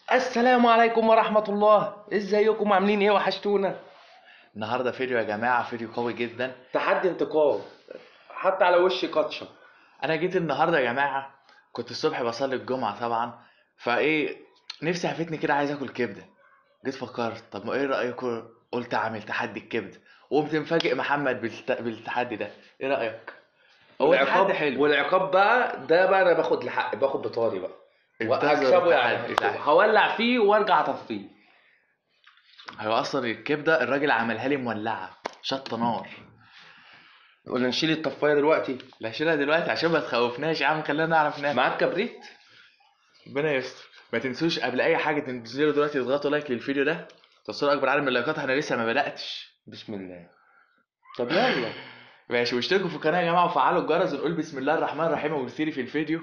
السلام عليكم ورحمة الله ازيكم عاملين ايه وحشتونا النهارده فيديو يا جماعه فيديو قوي جدا تحدي انتقام حتى على وشي كاتشب انا جيت النهارده يا جماعه كنت الصبح بصلي الجمعه طبعا فايه نفسي هفتني كده عايز اكل كبده جيت فكرت طب ما ايه رايكم قلت اعمل تحدي الكبده وقمت مفاجئ محمد بالت... بالتحدي ده ايه رايك هو والعقاب تحدي حلو والعقاب بقى ده بقى انا باخد لحق باخد بطاري بقى انتظر وهكسبه يعني التحدي. هكسبه. هولع فيه وارجع اطفيه هو اصلا الكبده الراجل عملها لي مولعه شطه نار ولا نشيل الطفايه دلوقتي لا شيلها دلوقتي عشان ما تخوفناش يا عم خلينا نعرف ناكل معاك كبريت ربنا يستر ما تنسوش قبل اي حاجه تنزلوا دلوقتي تضغطوا لايك للفيديو ده توصلوا اكبر عدد من اللايكات انا لسه ما بداتش بسم الله طب يلا ماشي واشتركوا في القناه يا جماعه وفعلوا الجرس ونقول بسم الله الرحمن الرحيم وبالثيري في الفيديو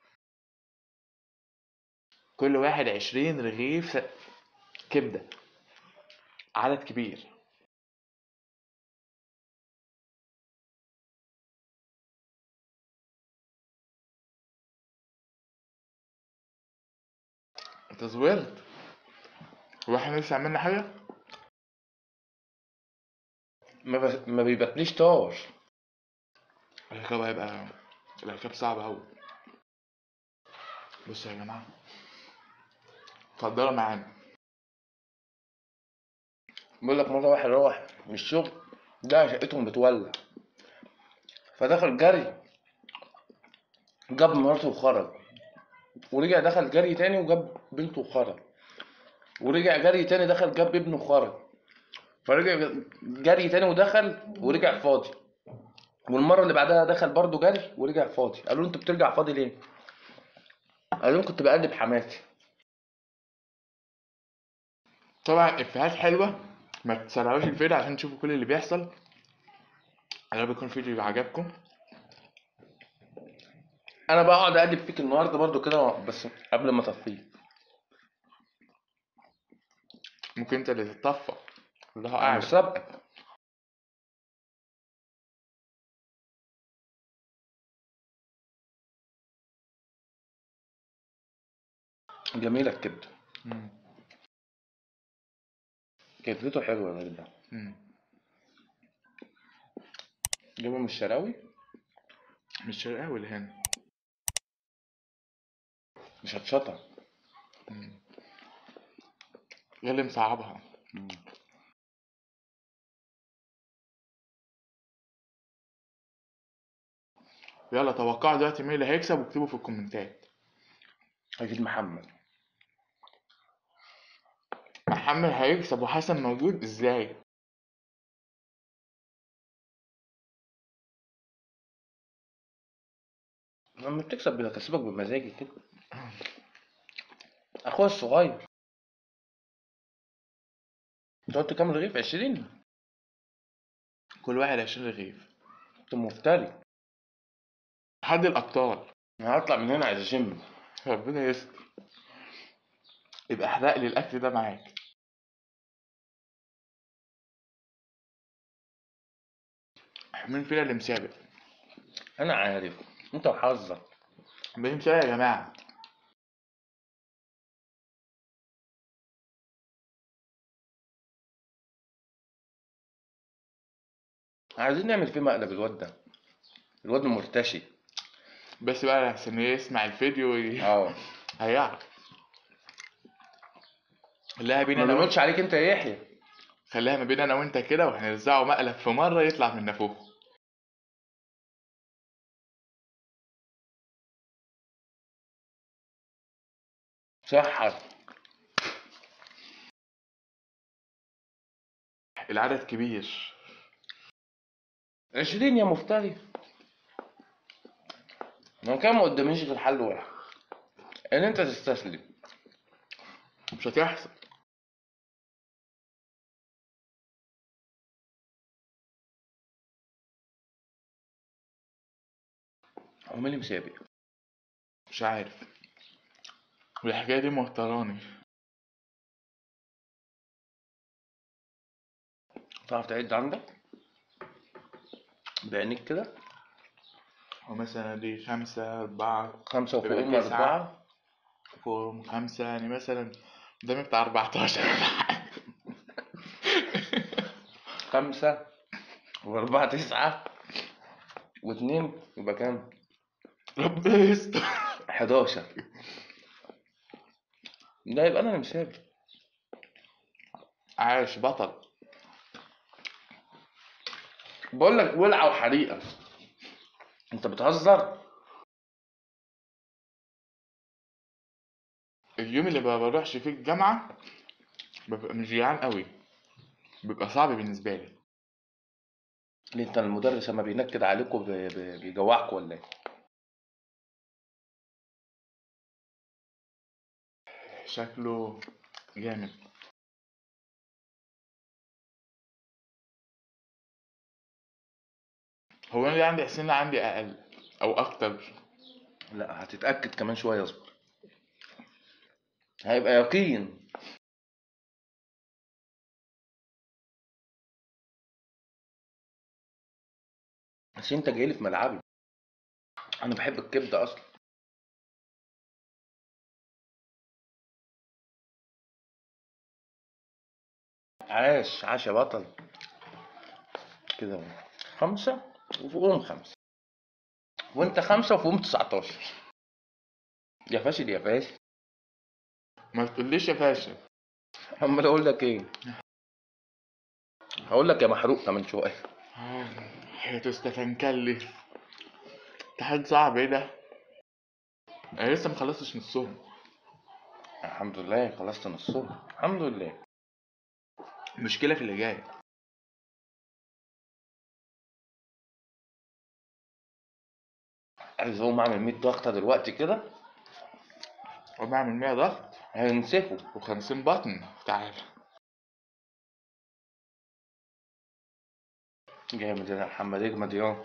كل واحد عشرين رغيف س... كبده عدد كبير انت زورت هو احنا لسه عملنا حاجه ما, ب... ما بيبقليش طار العقاب هيبقى العقاب صعب أوي بصوا يا جماعة اتفضلوا معانا بقول لك مرة واحد روح من الشغل لقى شقتهم بتولع فدخل جري جاب مراته وخرج ورجع دخل جري تاني وجاب بنته وخرج ورجع جري تاني دخل جاب ابنه وخرج فرجع جري تاني ودخل ورجع فاضي والمرة اللي بعدها دخل برضه جري ورجع فاضي قالوا له انت بترجع فاضي ليه؟ قال لهم كنت بقلب حماتي طبعا افيهات حلوة ما تسرعوش الفيديو عشان تشوفوا كل اللي بيحصل يا رب يكون الفيديو عجبكم انا بقى اقعد اقلب فيك النهارده برضه كده بس قبل ما اطفيه ممكن انت اللي تتطفى الله انا اعلم مش سابقك جميلة الكبدة مم. كبدته حلوة يا راجل ده مم. جابه من الشراوي مش شرقاوي اللي هنا مش هتشطر مم. ايه اللي مصعبها يلا توقعوا دلوقتي مين اللي هيكسب واكتبوا في الكومنتات أكيد محمد محمد هيكسب وحسن موجود ازاي لما بتكسب بكسبك بمزاجي كده أخويا الصغير أنت قلت كام رغيف؟ عشرين كل واحد عشرين رغيف أنت مفتري تحدي الابطال أنا هطلع من هنا عايز أشم ربنا يستر يبقى احرق لي الاكل ده معاك مين فينا اللي مسابق أنا عارف أنت وحظك مين مسابق يا جماعه عايزين نعمل فيه مقلب الواد ده الواد مرتشي بس بقى عشان يسمع الفيديو وي- اه هيعرف خليها بينا ما انا وانت بنقولش عليك أنت يا يحيى خليها ما بين انا وانت كده وهنرزعه مقلب في مره يطلع من نافوخه صح العدد كبير عشرين يا مفتري انا كان ما قداميش غير حل واحد ان انت تستسلم مش هتحصل هو مين اللي مسابق مش عارف والحكايه دي موتراني تعرف تعد عندك بعينيك كده ومثلا دي خمسة أربعة خمسة تبقى وفوقهم تسعة. أربعة فوق خمسة يعني مثلا قدامي بتاع 14 خمسة وأربعة تسعة واتنين يبقى كام؟ ربنا يستر حداشر ده يبقى أنا اللي مسابق عاش بطل بقول لك ولعة وحريقة أنت بتهزر؟ اليوم اللي ما بروحش فيه الجامعة ببقى مش جيعان قوي بيبقى صعب بالنسبة لي ليه أنت المدرس لما بينكد عليكم بي- بي- بيجوعكم ولا إيه؟ شكله جامد هو انا اللي عندي حسين عندي اقل او اكتر لا هتتأكد كمان شوية اصبر هيبقى يقين بس انت جاي لي في ملعبي انا بحب الكبده اصلا عاش عاش يا بطل كده اهو. خمسة وفوقهم خمسة وانت خمسة وفوقهم 19 يا فاشل يا فاشل ما تقوليش يا فاشل امال اقول لك ايه هقول لك يا محروق كمان شويه حياته استفنكلي امتحان صعب ايه ده انا لسه مخلصتش نصهم الحمد لله خلصت نصهم الحمد لله المشكله في اللي جاي عايز اقوم اعمل 100 ضغطه دلوقتي كده وبعمل 100 ضغط هينسفوا و50 بطن تعال جامد يا محمد اجمد يا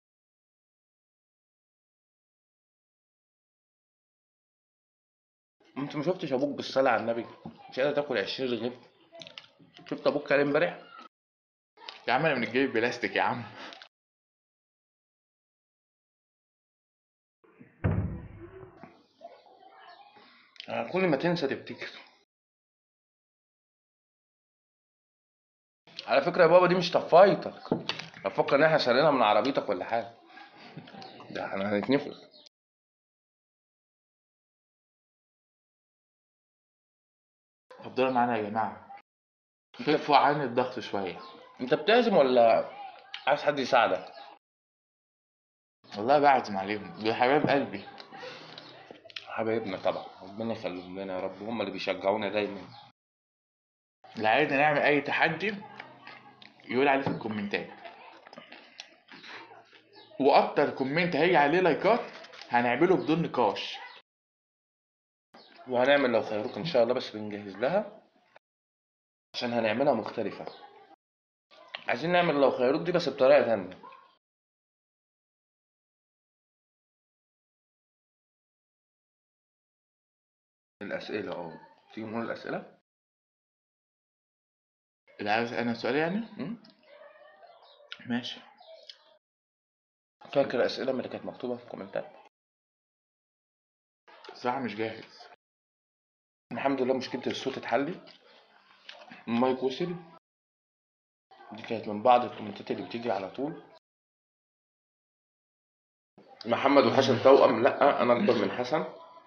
انت ما شفتش ابوك بالصلاه على النبي مش قادر تاكل 20 رغيف شفت ابوك كان امبارح يا عم انا من الجيب بلاستيك يا عم آه، كل ما تنسى تفتكر على فكرة يا بابا دي مش طفايتك افكر ان احنا شارينها من عربيتك ولا حاجة ده احنا هنتنفخ اتفضلوا معانا يا جماعه خفوا عني الضغط شويه انت بتعزم ولا عايز حد يساعدك والله بعزم عليهم دول حبايب قلبي حبايبنا طبعا ربنا يخليهم لنا يا رب هم اللي بيشجعونا دايما اللي عايزنا نعمل اي تحدي يقول عليه في الكومنتات واكتر كومنت هيجي عليه لايكات هنعمله بدون نقاش وهنعمل لو خيروك ان شاء الله بس بنجهز لها عشان هنعملها مختلفة عايزين نعمل لو خيروك دي بس بطريقة تانية الأسئلة اه تيجي نقول الأسئلة اللي عايز انا سؤال يعني م? ماشي فاكر الأسئلة من اللي كانت مكتوبة في الكومنتات صراحة مش جاهز الحمد لله مشكلة الصوت اتحلت المايك وصل دي كانت من بعض الكومنتات اللي بتيجي على طول محمد وحسن توأم لا أنا أكبر من حسن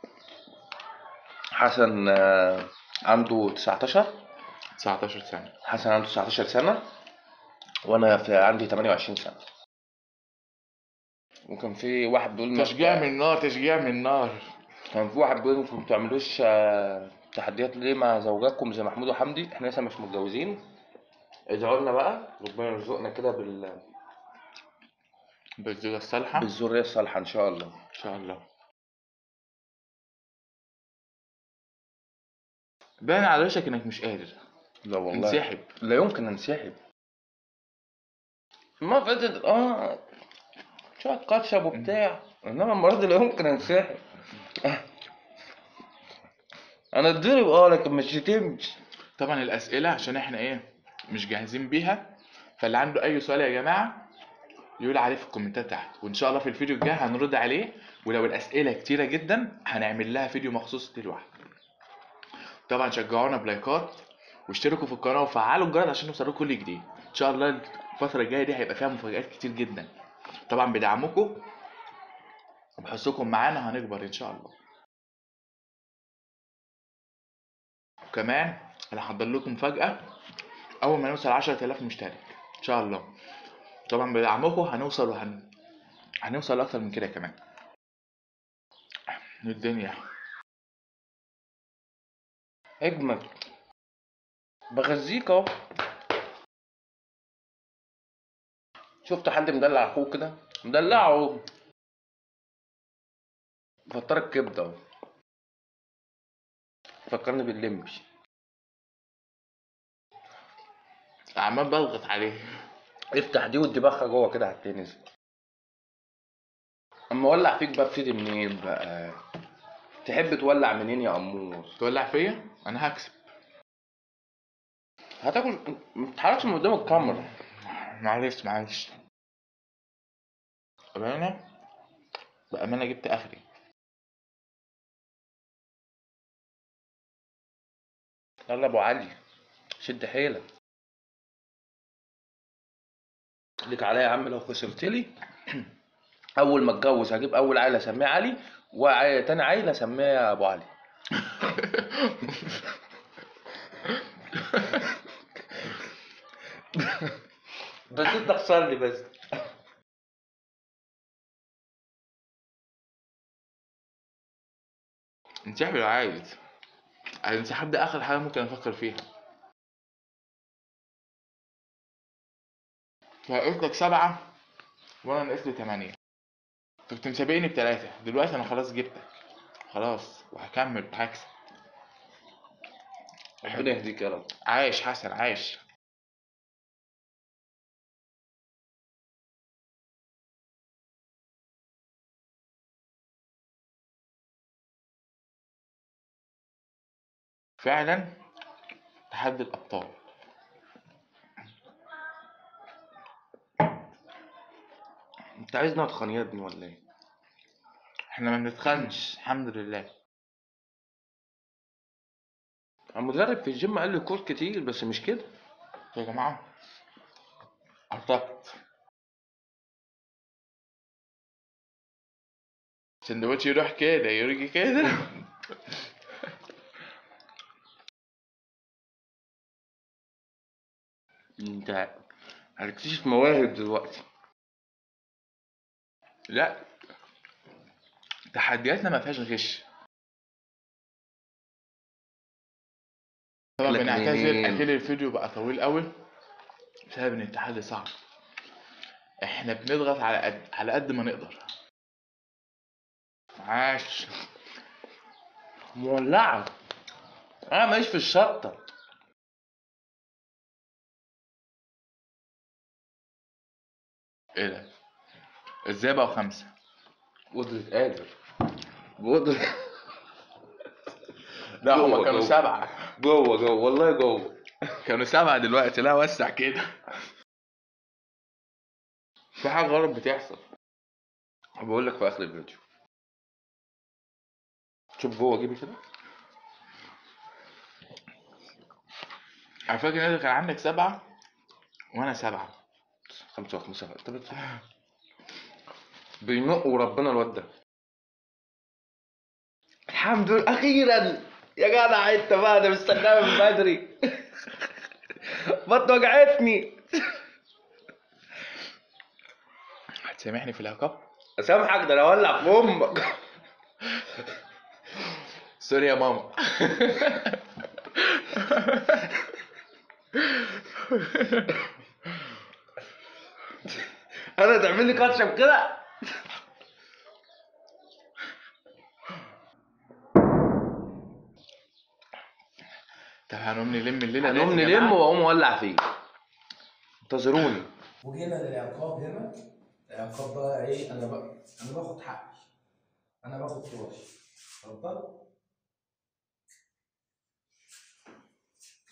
حسن آه، عنده 19 19 سنة حسن عنده 19 سنة وأنا في عندي 28 سنة وكان في واحد بيقول ما- تشجيع من النار تشجيع من النار كان في واحد بيقول انتوا ما بتعملوش آه، تحديات ليه مع زوجاتكم زي محمود وحمدي احنا لسه مش متجوزين ادعوا لنا بقى ربنا يرزقنا كده بال... بالزوجة الصالحة بالذريه الصالحه ان شاء الله ان شاء الله باين على وشك انك مش قادر لا والله انسحب لا يمكن انسحب ما فاتت اه شويه كاتشب وبتاع انما المره دي لا يمكن انسحب انا اتضرب اه لكن مش شتمش طبعا الاسئلة عشان احنا ايه مش جاهزين بيها فاللي عنده اي سؤال يا جماعة يقول عليه في الكومنتات تحت وان شاء الله في الفيديو الجاي هنرد عليه ولو الاسئله كتيره جدا هنعمل لها فيديو مخصوص دي لوحده طبعا شجعونا بلايكات واشتركوا في القناه وفعلوا الجرس عشان يوصلكوا كل جديد ان شاء الله الفتره الجايه دي هيبقى فيها مفاجآت كتير جدا طبعا بدعمكم وبحثكم معانا هنكبر ان شاء الله وكمان انا هحضر لكم مفاجاه اول ما نوصل 10000 مشترك ان شاء الله طبعا بدعمكم هنوصل وهن هنوصل اكتر من كده كمان الدنيا اجمل بغذيك اهو شفت حد مدلع اخوه كده مدلعه فطرك كبده اهو فكرني باللمبي عمال بضغط عليه افتح دي وادبخها جوه كده هتنزل اما اولع فيك بقى ابتدي منين بقى تحب تولع منين يا امور تولع فيا انا هكسب هتاكل ما تتحركش من قدام الكاميرا معلش معلش بأمانة بأمانة جبت آخري يلا ابو علي شد حيلك ليك عليا يا عم لو خسرت لي اول ما اتجوز هجيب اول عيله اسميها علي وتاني عيله اسميها ابو علي بس انت خسر لي بس انسحب لو عايز الانسحاب ده آخر حاجة ممكن أفكر فيها فقلت لك سبعة وأنا نقصت لي تمانية أنت كنت مسابقني بتلاتة دلوقتي أنا خلاص جبتك خلاص وهكمل وهكسب ربنا يهديك يا رب عايش حسن عايش فعلا تحدي الأبطال انت عايزني اتخن يا ابني ولا ايه احنا ما بنتخنش الحمد لله المدرب في الجيم قال لي كور كتير بس مش كده يا جماعة قطعت سندوتش يروح كده يرجي كده انت هتكتشف مواهب دلوقتي لا تحدياتنا ما فيهاش غش طبعا لك بنعتذر منين؟ اكيد الفيديو بقى طويل قوي بسبب ان التحدي صعب احنا بنضغط على قد على قد ما نقدر عاش مولعة انا ماليش في الشطة ايه ده ازاي بقى خمسة قدرة قادر بقدرة لا هما جوه، كانوا جوه. سبعة جوه جوه والله جوه كانوا سبعة دلوقتي لا وسع كده في حاجة غلط بتحصل بقول لك في اخر الفيديو شوف جوه جيبي كده على فكرة ان انت كان عندك سبعة وانا سبعة خمسة وخمسة انت بت... بينق وربنا الواد ده الحمد لله اخيرا يا جدع انت بقى ده مستناها من بدري بطني وجعتني هتسامحني في العقاب اسامحك ده انا اولع في امك سوري يا ماما انا تعمل لي كاتشب كده طب هنقوم نلم الليلة هنقوم ديت يا نلم جماعة؟ واقوم اولع فيه انتظروني وجينا للعقاب هنا العقاب بقى ايه انا بقى انا باخد حقي انا باخد فراشي اتفضل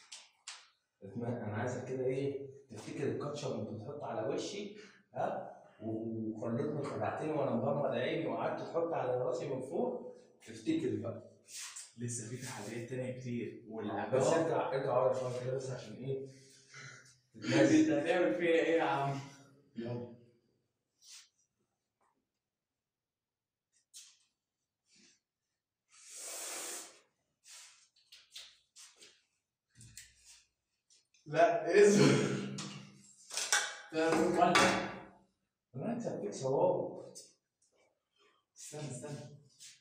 اسمع انا عايزك كده ايه تفتكر الكاتشب وانت بتحط على وشي ها وخلتني خدعتني وانا مغمض عيني وقعدت تحط على راسي من فوق تفتكر بقى لسه في تحديات تانية كتير بس ارجع ارجع ورا شويه كده بس عشان ايه تتنازل. انت هتعمل فيها ايه يا عم؟ يلا لا اسمع ده مولع انا هكسب فيك ثواب استنى استنى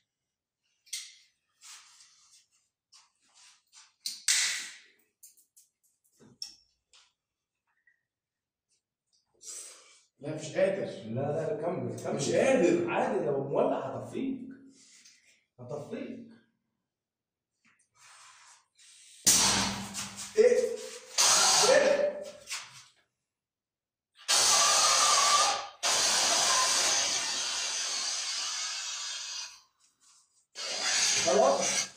لا مش قادر لا لا كمل كمل مش قادر. عادي لو مولع هطفيك هطفيك ايه ايه خلاص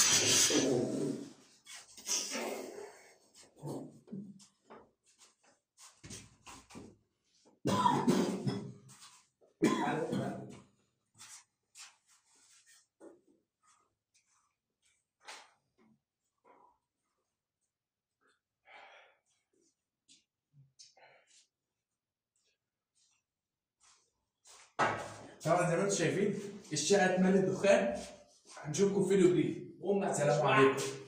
طبعا زي ما انتم شايفين الشقه اتملت دخان هنشوفكم في فيديو جديد قوم السلام عليكم